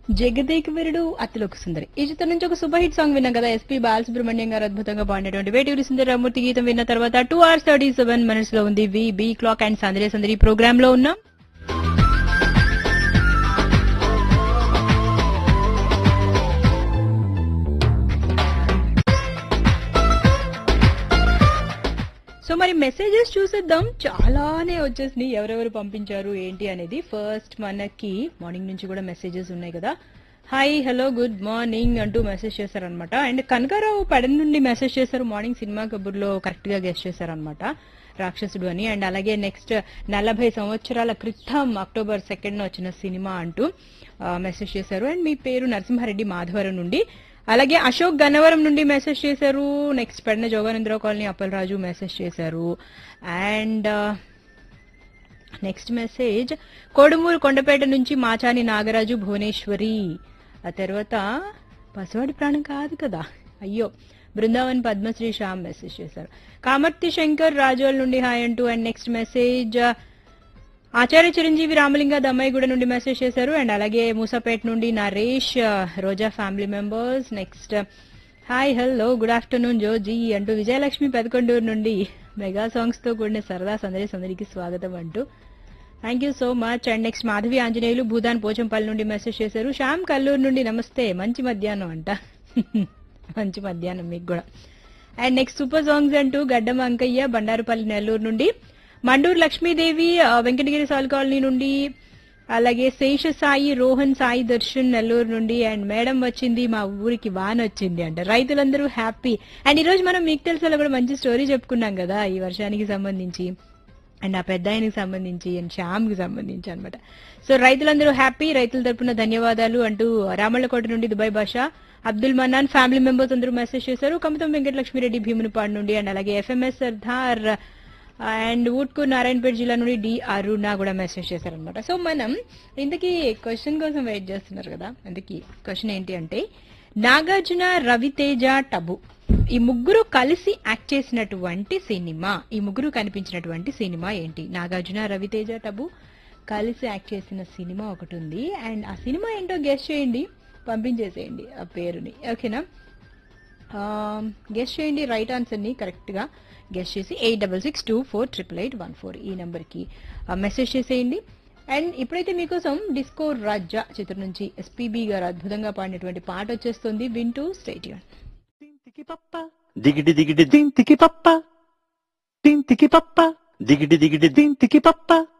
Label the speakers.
Speaker 1: జగదేక వీరుడు అతిలోక సుందరి ఈ చిత్రం నుంచి ఒక సూపర్ హిట్ సాంగ్ విన్నాం కదా ఎస్పీ బాలసుబ్రహ్మణ్యం గారు అద్భుతంగా పాడినటువంటి వేటూరి సుందర రామూర్తి గీతం విన్న తర్వాత two hours thirty seven minutes లో ఉంది వి బి క్లాక్ అండ్ సందరి సందరి ప్రోగ్రామ్ లో ఉన్నాం సో మరి మెసేజెస్ చూసేద్దాం చాలానే వచ్చేసినాయి ఎవరెవరు పంపించారు ఏంటి అనేది ఫస్ట్ మనకి మార్నింగ్ నుంచి కూడా మెసేజెస్ ఉన్నాయి కదా హాయ్ హలో గుడ్ మార్నింగ్ అంటూ మెసేజ్ చేశారనమాట అండ్ కనకారావు పడన్ నుండి మెసేజ్ చేశారు మార్నింగ్ సినిమా కబుర్లో కరెక్ట్ గా గెస్ట్ చేశారనమాట రాక్షసుడు అని అండ్ అలాగే నెక్స్ట్ నలభై సంవత్సరాల క్రితం అక్టోబర్ సెకండ్ వచ్చిన సినిమా అంటూ మెసేజ్ చేశారు అండ్ మీ పేరు నరసింహారెడ్డి మాధవరం నుండి అలాగే అశోక్ గన్నవరం నుండి మెసేజ్ చేశారు next Pedana Joganandarao colony Appalaraju message చేశారు and next message Kodumuru Kondapeta నుంచి మాచాని నాగరాజు భువనేశ్వరి ఆ తర్వాత పసివాడి ప్రాణం కాదు కదా అయ్యో బృందావన్ పద్మశ్రీ శ్యామ్ మెసేజ్ చేశారు కామర్తి శంకర్ రాజోల్ నుండి హాయ్ అంటూ and next message Acharya Chiranjeevi Ramalinga Dammaiguda నుండి మెసేజ్ చేశారు అండ్ అలాగే మూసాపేట్ నుండి నరేష్ ఆ, Roja family members next hi hello good afternoon జోజీ అంటూ విజయలక్ష్మి పెదకొండూరు నుండి మెగా సాంగ్స్ తో కూడిన సరదా సందడి సందడికి స్వాగతం అంటూ thank you so much and next Madhavi Anjaneyulu Bhoodan Pochampally నుండి మెసేజ్ చేశారు శ్యామ్ కల్లూరు నుండి నమస్తే మంచి మధ్యాహ్నం అంట మంచి మధ్యాహ్నం మీకు కూడా అండ్ నెక్స్ట్ సూపర్ సాంగ్స్ అంటూ గడ్డం అంకయ్య బండారుపల్లి నెల్లూరు నుండి మండూరు లక్ష్మీదేవి ఆ, వెంకటగిరి సాల్ కాలనీ నుండి అలాగే శేష సాయి రోహన్ సాయి దర్శన్ నెల్లూరు నుండి అండ్ మేడం వచ్చింది మా ఊరికి వాన్ వచ్చింది అంట రైతులందరూ హ్యాపీ అండ్ ఈ రోజు మనం మీకు తెలిసేలా కూడా మంచి స్టోరీ చెప్పుకున్నాం కదా ఈ వర్షానికి సంబంధించి అండ్ ఆ పెద్ద ఆయనకి సంబంధించి అండ్ శ్యామ్ కి సంబంధించి అనమాట సో రైతులందరూ హ్యాపీ రైతుల తరపున ధన్యవాదాలు అంటూ రామళ్ళకోట నుండి Dubai Basha Abdul Mannan family members అందరూ మెసేజ్ చేశారు కమతం వెంకటలక్ష్మిరెడ్డి భీమునిపాడు నుండి అండ్ అలాగే ఎఫ్ఎంఎస్ సర్దార్ అండ్ ఊట్కూర్ నారాయణపేట జిల్లా నుండి డి అరుణ కూడా మెసేజ్ చేశారనమాట సో మనం ఇంతకీ క్వశ్చన్ కోసం వెయిట్ చేస్తున్నారు కదా అందుకే క్వశ్చన్ ఏంటి అంటే నాగార్జున రవితేజ టబు ఈ ముగ్గురు కలిసి యాక్ట్ చేసినటువంటి సినిమా ఈ ముగ్గురు కనిపించినటువంటి సినిమా ఏంటి నాగార్జున రవితేజ టబు కలిసి యాక్ట్ చేసిన సినిమా ఒకటి ఉంది అండ్ ఆ సినిమా ఏంటో గెస్ట్ చేయండి పంపించేసేయండి ఆ పేరుని ఓకేనా గెస్ట్ చేయండి రైట్ ఆన్సర్ ని కరెక్ట్ గా గెస్ట్ చేసి eight double six two four triple eight one four ఈ నంబర్ కి మెసేజ్ చేసేయండి అండ్ ఇప్పుడైతే మీకోసం డిస్కో రాజా చిత్రం నుంచి ఎస్పీబీ గారు అద్భుతంగా పాడినటువంటి పాట వచ్చేస్తుంది వింటూ స్టేట్యూన్
Speaker 2: తింతికి పప్ప దిగిడి దిగిడి దింతికి పప్ప తింతికి పప్ప దిగిడి దిగిడి దింతికి పప్ప